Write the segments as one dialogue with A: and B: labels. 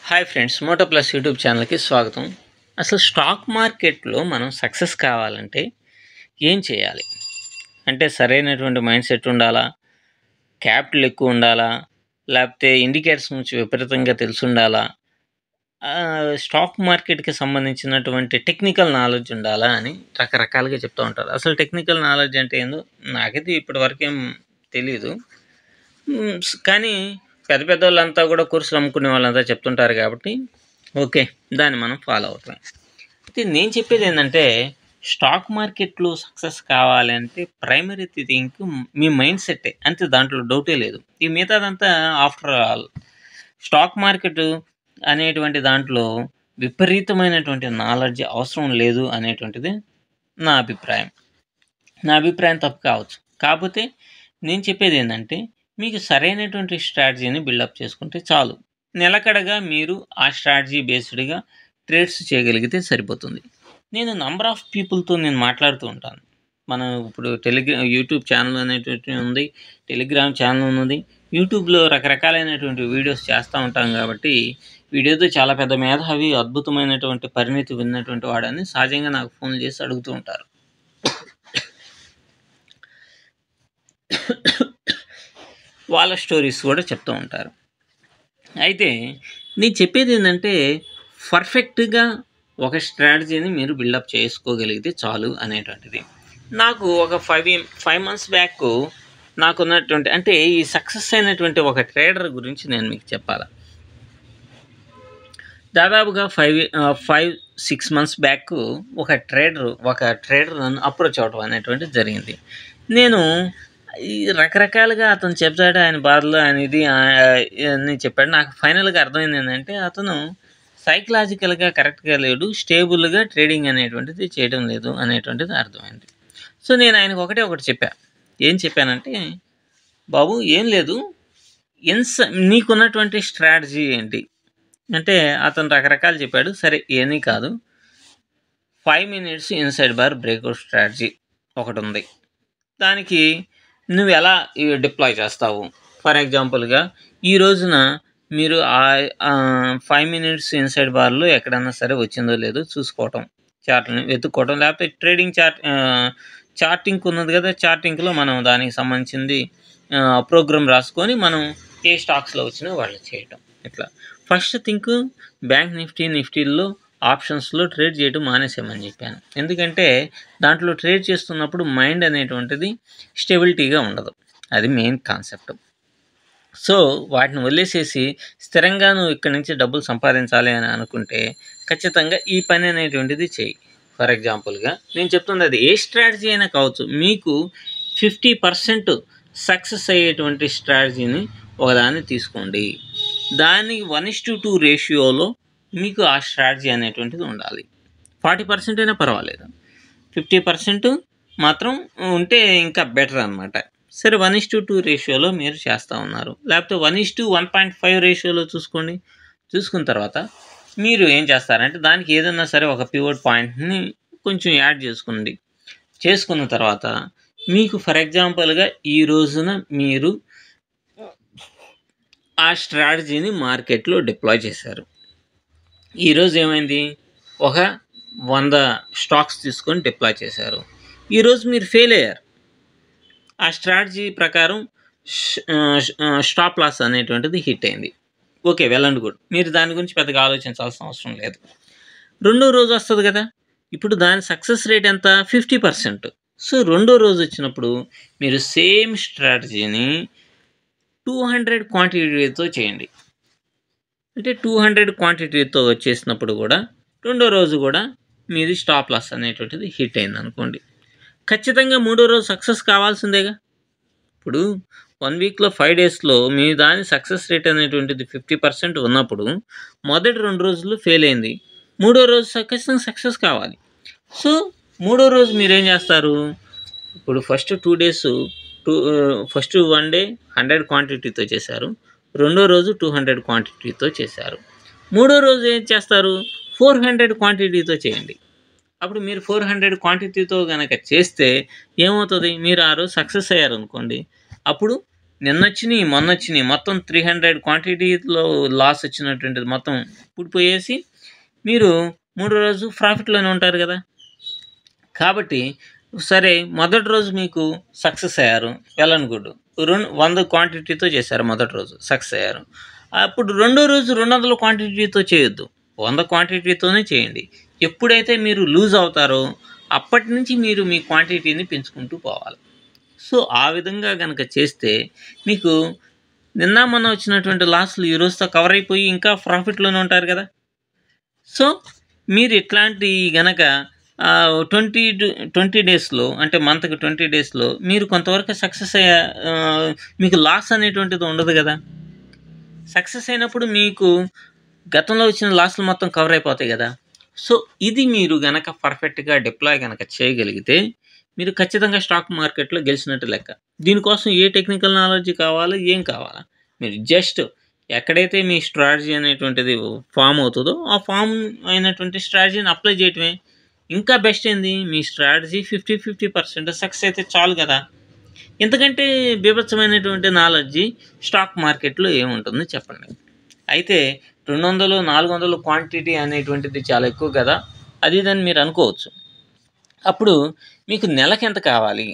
A: hi friends Moto Plus YouTube ఛానల్కి స్వాగతం అసలు స్టాక్ మార్కెట్లో మనం సక్సెస్ కావాలంటే ఏం చేయాలి అంటే సరైనటువంటి మైండ్ సెట్ ఉండాలా క్యాపిటల్ ఎక్కువ ఉండాలా లేకపోతే ఇండికేటర్స్ నుంచి విపరీతంగా తెలిసి ఉండాలా ఆ, స్టాక్ మార్కెట్కి సంబంధించినటువంటి టెక్నికల్ నాలెడ్జ్ ఉండాలా అని రకరకాలుగా చెప్తూ ఉంటారు అసలు టెక్నికల్ నాలెడ్జ్ అంటే ఏందో నాకైతే ఇప్పటివరకు ఏం తెలియదు మ్, స్- కానీ పెద్ద పెద్ద వాళ్ళంతా కూడా కోర్సులు అమ్ముకునే వాళ్ళంతా చెప్తుంటారు కాబట్టి ఓకే దాన్ని మనం ఫాలో అవుతాం అయితే నేను చెప్పేది ఏంటంటే స్టాక్ మార్కెట్లో సక్సెస్ కావాలి అంటే ప్రైమరీ థింక్ మీ మైండ్ సెట్టే అంతే దాంట్లో డౌటే లేదు ఈ మిగతాదంతా ఆఫ్టర్ ఆల్ స్టాక్ మార్కెట్ అనేటువంటి దాంట్లో విపరీతమైనటువంటి నాలెడ్జ్ అవసరం లేదు అనేటువంటిది నా అభిప్రాయం నా అభిప్రాయం తప్పు కావచ్చు కాకపోతే నేను చెప్పేది ఏంటంటే మీకు సరైనటువంటి స్ట్రాటజీని బిల్డప్ చేసుకుంటే చాలు నిలకడగా మీరు ఆ స్ట్రాటజీ బేస్డ్గా ట్రేడ్స్ చేయగలిగితే సరిపోతుంది నేను నంబర్ ఆఫ్ పీపుల్తో నేను మాట్లాడుతూ ఉంటాను మనం ఇప్పుడు టెలిగ్రా యూట్యూబ్ ఛానల్ అనేటువంటి ఉంది టెలిగ్రామ్ ఛానల్ ఉన్నది యూట్యూబ్లో రకరకాలైనటువంటి వీడియోస్ చేస్తూ ఉంటాం కాబట్టి వీడియోతో చాలా పెద్ద మేధావి అద్భుతమైనటువంటి పరిణితి విన్నటువంటి వాడని సహజంగా నాకు ఫోన్ చేసి అడుగుతూ ఉంటారు వాళ్ళ స్టోరీస్ కూడా చెప్తూ ఉంటారు అయితే నేను చెప్పేది ఏంటంటే పర్ఫెక్ట్గా ఒక స్ట్రాటజీని మీరు బిల్డప్ చేసుకోగలిగితే చాలు అనేటువంటిది నాకు ఒక ఫైవ్ ఫైవ్ మంత్స్ బ్యాక్ నాకున్నటువంటి అంటే ఈ సక్సెస్ అయినటువంటి ఒక ట్రేడర్ గురించి నేను మీకు చెప్పాలి దాదాపుగా five five six months back ఒక ట్రేడర్ ఒక ట్రేడర్ నన్ను అప్రోచ్ అవడం అనేటువంటిది జరిగింది నేను ఈ రకరకాలుగా అతను చెప్తాడు ఆయన బాధలు ఆయన ఇది అని చెప్పాడు నాకు ఫైనల్గా అర్థమైంది ఏంటంటే అతను సైకలాజికల్గా కరెక్ట్గా లేడు స్టేబుల్గా ట్రేడింగ్ అనేటువంటిది చేయడం లేదు అనేటువంటిది అర్థమైంది సో నేను ఆయనకు ఒకటే ఒకటి చెప్పా ఏం చెప్పానంటే బాబు ఏం లేదు ఎన్స్ నీకున్నటువంటి స్ట్రాటజీ ఏంటి అంటే అతను రకరకాలు చెప్పాడు సరే ఏమీ కాదు five minutes inside bar breakout strategy ఒకటి ఉంది దానికి నువ్వు ఎలా డిప్లాయ్ చేస్తావు ఫర్ ఎగ్జాంపుల్గా ఈ రోజున మీరు ఆ ఫైవ్ మినిట్స్ ఇన్సైడ్ బార్లో ఎక్కడన్నా సరే వచ్చిందో లేదో చూసుకోవటం చార్ట్ని వెతుక్కోవటం లేకపోతే ట్రేడింగ్ చార్ట్ చార్టింగ్ ఉన్నది కదా చార్టింగ్లో మనం దానికి సంబంధించింది ప్రోగ్రామ్ రాసుకొని మనం ఏ స్టాక్స్లో వచ్చినా వాళ్ళు చేయటం ఇట్లా ఫస్ట్ థింక్ బ్యాంక్ నిఫ్టీ నిఫ్టీల్లో ఆప్షన్స్లో ట్రేడ్ చేయడం మానేసామని చెప్పాను ఎందుకంటే దాంట్లో ట్రేడ్ చేస్తున్నప్పుడు మైండ్ అనేటువంటిది స్టెబిలిటీగా ఉండదు అది మెయిన్ కాన్సెప్ట్ సో వాటిని వదిలేసేసి స్థిరంగా నువ్వు ఇక్కడి నుంచి డబ్బులు సంపాదించాలి అని అనుకుంటే ఖచ్చితంగా ఈ పని అనేటువంటిది చేయి ఫర్ ఎగ్జాంపుల్గా నేను చెప్తుంది అది ఏ స్ట్రాటజీ అయినా కావచ్చు మీకు ఫిఫ్టీ పర్సెంట్ సక్సెస్ అయ్యేటువంటి స్ట్రాటజీని ఒకదాన్ని తీసుకోండి దానికి వన్ ఇస్ టు టూ రేషియోలో మీకు ఆ స్ట్రాటజీ అనేటువంటిది ఉండాలి ఫార్టీ పర్సెంట్ అయినా పర్వాలేదు ఫిఫ్టీ పర్సెంట్ మాత్రం ఉంటే ఇంకా బెటర్ అనమాట సరే వన్ ఇస్ టు టూ రేషియోలో మీరు చేస్తూ ఉన్నారు లేకపోతే one is to one point five రేషియోలో చూసుకోండి చూసుకున్న తర్వాత మీరు ఏం చేస్తారంటే దానికి ఏదన్నా సరే ఒక పివోట్ పాయింట్ని కొంచెం యాడ్ చేసుకోండి చేసుకున్న తర్వాత మీకు ఫర్ ఎగ్జాంపుల్గా ఈ రోజున మీరు ఆ స్ట్రాటజీని మార్కెట్లో డిప్లాయ్ చేశారు ఈరోజు ఏమైంది ఒక వంద స్టాక్స్ తీసుకొని డిప్లాయ్ చేశారు ఈరోజు మీరు ఫెయిల్ అయ్యారు ఆ స్ట్రాటజీ ప్రకారం స్టాప్ లాస్ అనేటువంటిది హిట్ అయింది ఓకే వెల్ అండ్ గుడ్ మీరు దాని గురించి పెద్దగా ఆలోచించాల్సిన అవసరం లేదు రెండో రోజు వస్తుంది కదా ఇప్పుడు దాని సక్సెస్ రేట్ ఎంత ఫిఫ్టీ పర్సెంట్ సో రెండో రోజు వచ్చినప్పుడు మీరు సేమ్ స్ట్రాటజీని టూ హండ్రెడ్ క్వాంటిటీతో చేయండి అంటే టూ హండ్రెడ్ క్వాంటిటీతో వచ్చేసినప్పుడు కూడా రెండో రోజు కూడా మీది స్టాప్ లాస్ అనేటువంటిది హిట్ అయింది అనుకోండి ఖచ్చితంగా మూడో రోజు సక్సెస్ కావాల్సిందేగా ఇప్పుడు వన్ వీక్లో ఫైవ్ డేస్లో మీ దాని సక్సెస్ రేట్ అనేటువంటిది ఫిఫ్టీ పర్సెంట్ ఉన్నప్పుడు మొదటి రెండు రోజులు ఫెయిల్ అయింది మూడో రోజు ఖచ్చితంగా సక్సెస్ కావాలి సో మూడో రోజు మీరేం చేస్తారు ఇప్పుడు first two days two first one day hundred క్వాంటిటీతో చేశారు రెండో రోజు టూ హండ్రెడ్ క్వాంటిటీతో చేశారు మూడో రోజు ఏం చేస్తారు ఫోర్ హండ్రెడ్ క్వాంటిటీతో చేయండి అప్పుడు మీరు ఫోర్ హండ్రెడ్ క్వాంటిటీతో కనుక చేస్తే ఏమవుతుంది మీరు ఆ రోజు సక్సెస్ అయ్యారు అనుకోండి అప్పుడు నిన్నొచ్చినాయి మొన్నొచ్చినాయి మొత్తం త్రీ హండ్రెడ్ క్వాంటిటీలో లాస్ వచ్చినటువంటిది మొత్తం పుడిపోయేసి మీరు మూడో రోజు ప్రాఫిట్లోనే ఉంటారు కదా కాబట్టి సరే మొదటి రోజు మీకు సక్సెస్ అయ్యారు వెల్ అండ్ గుడ్ రెండు వంద క్వాంటిటీతో చేశారు మొదటి రోజు సక్సెస్ అయ్యారు అప్పుడు రెండో రోజు రెండు వందల క్వాంటిటీతో చేయొద్దు వంద క్వాంటిటీతోనే చేయండి ఎప్పుడైతే మీరు లూజ్ అవుతారో అప్పటి నుంచి మీరు మీ క్వాంటిటీని పెంచుకుంటూ పోవాలి సో ఆ విధంగా కనుక చేస్తే మీకు నిన్న మొన్న వచ్చినటువంటి లాస్లు ఈ రోజుతో కవర్ అయిపోయి ఇంకా ప్రాఫిట్లోనే ఉంటారు కదా సో మీరు ఇట్లాంటి గనక ట్వంటీ ట్వంటీ డేస్లో అంటే మంత్కి ట్వంటీ డేస్లో మీరు కొంతవరకు సక్సెస్ అయ్యా ఆ, మీకు లాస్ అనేటువంటిది ఉండదు కదా సక్సెస్ అయినప్పుడు మీకు గతంలో వచ్చిన లాస్లు మొత్తం కవర్ అయిపోతాయి కదా సో ఇది మీరు గనక పర్ఫెక్ట్గా డిప్లాయ్ గనక చేయగలిగితే మీరు ఖచ్చితంగా స్టాక్ మార్కెట్లో గెలిచినట్టు లెక్క దీనికోసం ఏ టెక్నికల్ నాలెడ్జ్ కావాలో ఏం కావాలా మీరు జస్ట్ ఎక్కడైతే మీ స్ట్రాటజీ అనేటువంటిది ఫామ్ అవుతుందో ఆ ఫామ్ అయినటువంటి స్ట్రాటజీని అప్లై చేయటమే ఇంకా బెస్ట్ ఏంది మీ strategy fifty fifty percent success అయితే చాలు కదా ఎందుకంటే బీభత్సమైనటువంటి నాలెడ్జి స్టాక్ మార్కెట్లో ఏముంటుంది చెప్పండి అయితే రెండు వందలు నాలుగు వందలు క్వాంటిటీ అనేటువంటిది చాలా ఎక్కువ కదా అది ఇదని మీరు అనుకోవచ్చు అప్పుడు మీకు నెలకి ఎంత కావాలి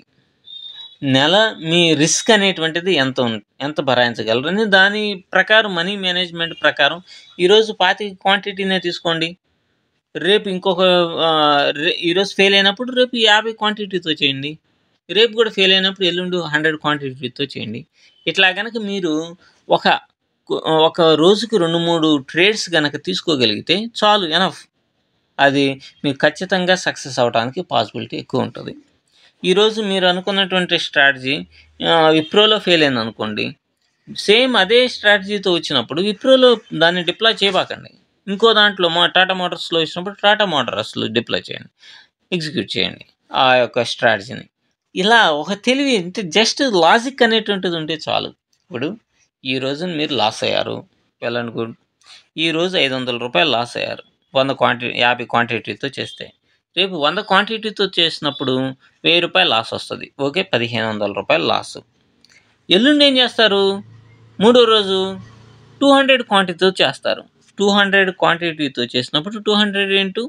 A: నెల మీ రిస్క్ అనేటువంటిది ఎంత ఉం- ఎంత భరాయించగలరు అని దాని ప్రకారం మనీ మేనేజ్మెంట్ ప్రకారం ఈరోజు పాతి క్వాంటిటీనే తీసుకోండి రేపు ఇంకొక ఆ, రే- ఈరోజు ఫెయిల్ అయినప్పుడు రేపు యాభై క్వాంటిటీతో చేయండి రేపు కూడా ఫెయిల్ అయినప్పుడు ఎల్లుండి హండ్రెడ్ క్వాంటిటీతో చేయండి ఇట్లా కనుక మీరు ఒక ఒక రోజుకి రెండు మూడు ట్రేడ్స్ కనుక తీసుకోగలిగితే చాలు ఎనఫ్ అది మీకు ఖచ్చితంగా సక్సెస్ అవడానికి పాసిబిలిటీ ఎక్కువ ఉంటుంది ఈరోజు మీరు అనుకున్నటువంటి స్ట్రాటజీ విప్రోలో ఫెయిల్ అయింది అనుకోండి సేమ్ అదే స్ట్రాటజీతో వచ్చినప్పుడు విప్రోలో దాన్ని డిప్లాయ్ చేయబాకండి ఇంకో దాంట్లో మా టాటా మోటార్స్లో ఇచ్చినప్పుడు టాటా మోటార్స్లో డిప్లాయ్ చేయండి ఎగ్జిక్యూట్ చేయండి ఆ యొక్క స్ట్రాటజీని ఇలా ఒక తెలివి అంటే జస్ట్ లాజిక్ అనేటువంటిది ఉంటే చాలు ఇప్పుడు ఈ రోజు మీరు లాస్ అయ్యారు వెల్ అండ్ గుడ్ ఈ రోజు ఐదు వందల రూపాయలు లాస్ అయ్యారు వంద క్వాంటిటీ యాభై క్వాంటిటీతో చేస్తే రేపు వంద క్వాంటిటీతో చేసినప్పుడు వెయ్యి రూపాయలు లాస్ వస్తుంది ఓకే పదిహేను వందల రూపాయలు లాస్ ఎల్లుండి ఏం చేస్తారు మూడో రోజు టూ హండ్రెడ్ క్వాంటిటీతో చేస్తారు టూ హండ్రెడ్ క్వాంటిటీతో చేసినప్పుడు టూ హండ్రెడ్ ఇంటూ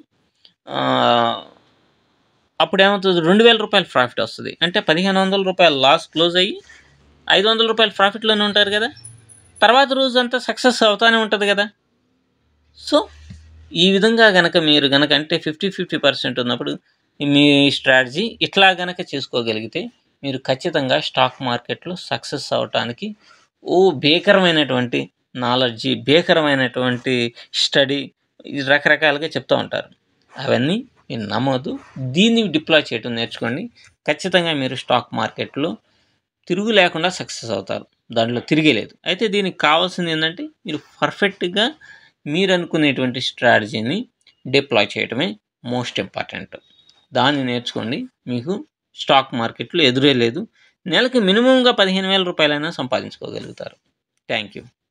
A: అప్పుడు ఏమవుతుంది రెండు వేల రూపాయల ప్రాఫిట్ వస్తుంది అంటే పదిహేను వందల రూపాయల లాస్ క్లోజ్ అయ్యి ఐదు వందల రూపాయల ప్రాఫిట్లోనే ఉంటారు కదా తర్వాత రోజు అంతా సక్సెస్ అవుతానే ఉంటుంది కదా సో ఈ విధంగా గనక మీరు గనక అంటే ఫిఫ్టీ ఫిఫ్టీ పర్సెంట్ ఉన్నప్పుడు మీ స్ట్రాటజీ ఇట్లా గనక చేసుకోగలిగితే మీరు ఖచ్చితంగా స్టాక్ మార్కెట్లో సక్సెస్ అవటానికి ఓ భీకరమైనటువంటి నాలెడ్జి భీకరమైనటువంటి స్టడీ రకరకాలుగా చెప్తూ ఉంటారు అవన్నీ మీరు నమ్మొద్దు దీన్ని డిప్లాయ్ చేయడం నేర్చుకోండి ఖచ్చితంగా మీరు స్టాక్ మార్కెట్లో తిరుగు లేకుండా సక్సెస్ అవుతారు దాంట్లో తిరిగేలేదు అయితే దీనికి కావాల్సింది ఏంటంటే మీరు పర్ఫెక్ట్గా మీరు అనుకునేటువంటి స్ట్రాటజీని డిప్లాయ్ చేయడమే మోస్ట్ ఇంపార్టెంట్ దాన్ని నేర్చుకోండి మీకు స్టాక్ మార్కెట్లో ఎదురే లేదు నెలకి మినిమంగా పదిహేను వేల రూపాయలైనా సంపాదించుకోగలుగుతారు థ్యాంక్ యూ